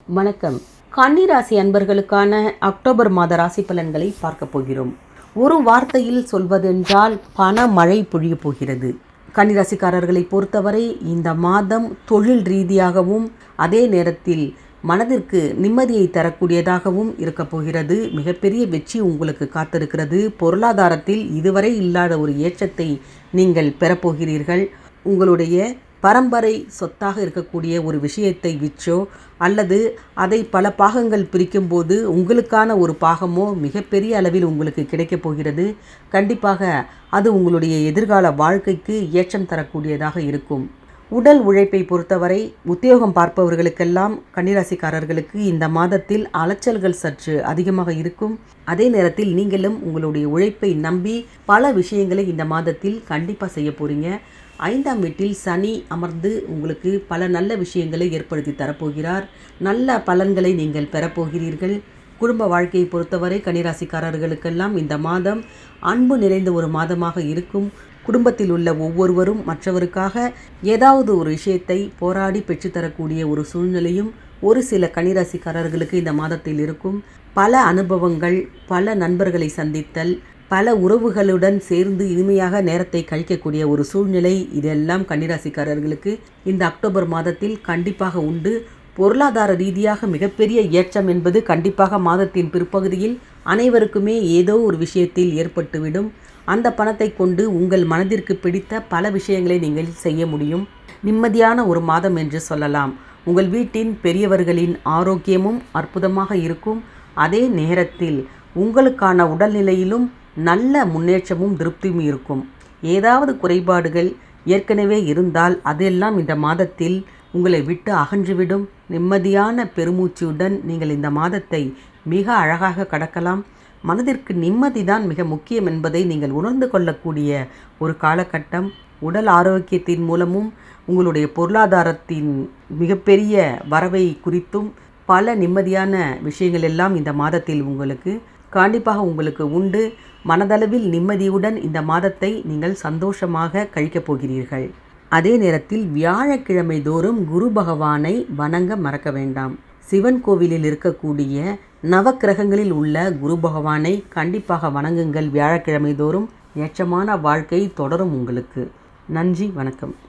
வணக்கம் கன்னிராசி அன்பர்களுக்கான அக்டோபர் மாத ராசி பலன்களை பார்க்க போகிறோம் ஒரு வார்த்தையில் சொல்வதென்றால் பண மழை பொழிய போகிறது கன்னிராசிக்காரர்களை பொறுத்தவரை இந்த மாதம் தொழில் ரீதியாகவும் அதே நேரத்தில் மனதிற்கு நிம்மதியை தரக்கூடியதாகவும் இருக்க போகிறது மிகப்பெரிய வெற்றி உங்களுக்கு காத்திருக்கிறது பொருளாதாரத்தில் இதுவரை இல்லாத ஒரு ஏற்றத்தை நீங்கள் பெறப்போகிறீர்கள் உங்களுடைய பரம்பரை சொத்தாக இருக்கக்கூடிய ஒரு விஷயத்தை விற்றோ அல்லது அதை பல பாகங்கள் பிரிக்கும்போது உங்களுக்கான ஒரு பாகமோ மிகப்பெரிய அளவில் உங்களுக்கு கிடைக்கப் போகிறது கண்டிப்பாக அது உங்களுடைய எதிர்கால வாழ்க்கைக்கு ஏற்றம் தரக்கூடியதாக இருக்கும் உடல் உழைப்பை பொறுத்தவரை உத்தியோகம் பார்ப்பவர்களுக்கெல்லாம் கன்னிராசிக்காரர்களுக்கு இந்த மாதத்தில் அலைச்சல்கள் சற்று அதிகமாக இருக்கும் அதே நேரத்தில் நீங்களும் உங்களுடைய உழைப்பை நம்பி பல விஷயங்களை இந்த மாதத்தில் கண்டிப்பாக செய்ய போகிறீங்க ஐந்தாம் வீட்டில் சனி அமர்ந்து உங்களுக்கு பல நல்ல விஷயங்களை ஏற்படுத்தி தரப்போகிறார் நல்ல பலன்களை நீங்கள் பெறப்போகிறீர்கள் குடும்ப வாழ்க்கையை பொறுத்தவரை கன்னிராசிக்காரர்களுக்கெல்லாம் இந்த மாதம் அன்பு நிறைந்த ஒரு மாதமாக இருக்கும் குடும்பத்தில் உள்ள ஒவ்வொருவரும் மற்றவருக்காக ஏதாவது ஒரு விஷயத்தை போராடி பெற்றுத்தரக்கூடிய ஒரு சூழ்நிலையும் ஒரு சில கன்னிராசிக்காரர்களுக்கு இந்த மாதத்தில் இருக்கும் பல அனுபவங்கள் பல நண்பர்களை சந்தித்தல் பல உறவுகளுடன் சேர்ந்து இனிமையாக நேரத்தை கழிக்கக்கூடிய ஒரு சூழ்நிலை இதெல்லாம் கன்னிராசிக்காரர்களுக்கு இந்த அக்டோபர் மாதத்தில் கண்டிப்பாக உண்டு பொருளாதார ரீதியாக மிகப்பெரிய ஏற்றம் என்பது கண்டிப்பாக மாதத்தின் பிற்பகுதியில் அனைவருக்குமே ஏதோ ஒரு விஷயத்தில் ஏற்பட்டுவிடும் அந்த பணத்தை கொண்டு உங்கள் மனதிற்கு பிடித்த பல விஷயங்களை நீங்கள் செய்ய முடியும் நிம்மதியான ஒரு மாதம் என்று சொல்லலாம் உங்கள் வீட்டின் பெரியவர்களின் ஆரோக்கியமும் அற்புதமாக இருக்கும் அதே நேரத்தில் உங்களுக்கான உடல்நிலையிலும் நல்ல முன்னேற்றமும் திருப்தியும் இருக்கும் ஏதாவது குறைபாடுகள் ஏற்கனவே இருந்தால் அதெல்லாம் இந்த மாதத்தில் உங்களை விட்டு அகன்றுவிடும் நிம்மதியான பெருமூச்சுடன் நீங்கள் இந்த மாதத்தை மிக அழகாக கடக்கலாம் மனதிற்கு நிம்மதிதான் மிக முக்கியம் என்பதை நீங்கள் உணர்ந்து கொள்ளக்கூடிய ஒரு காலகட்டம் உடல் ஆரோக்கியத்தின் மூலமும் உங்களுடைய பொருளாதாரத்தின் மிகப்பெரிய வரவை குறித்தும் பல நிம்மதியான விஷயங்கள் எல்லாம் இந்த மாதத்தில் உங்களுக்கு கண்டிப்பாக உங்களுக்கு உண்டு மனதளவில் நிம்மதியுடன் இந்த மாதத்தை நீங்கள் சந்தோஷமாக கழிக்கப் போகிறீர்கள் அதே நேரத்தில் வியாழக்கிழமை தோறும் குரு பகவானை வணங்க மறக்க வேண்டாம் சிவன் கோவிலில் இருக்கக்கூடிய நவக்கிரகங்களில் உள்ள குரு பகவானை கண்டிப்பாக வணங்குங்கள் வியாழக்கிழமை தோறும் ஏற்றமான வாழ்க்கை தொடரும் உங்களுக்கு நன்றி வணக்கம்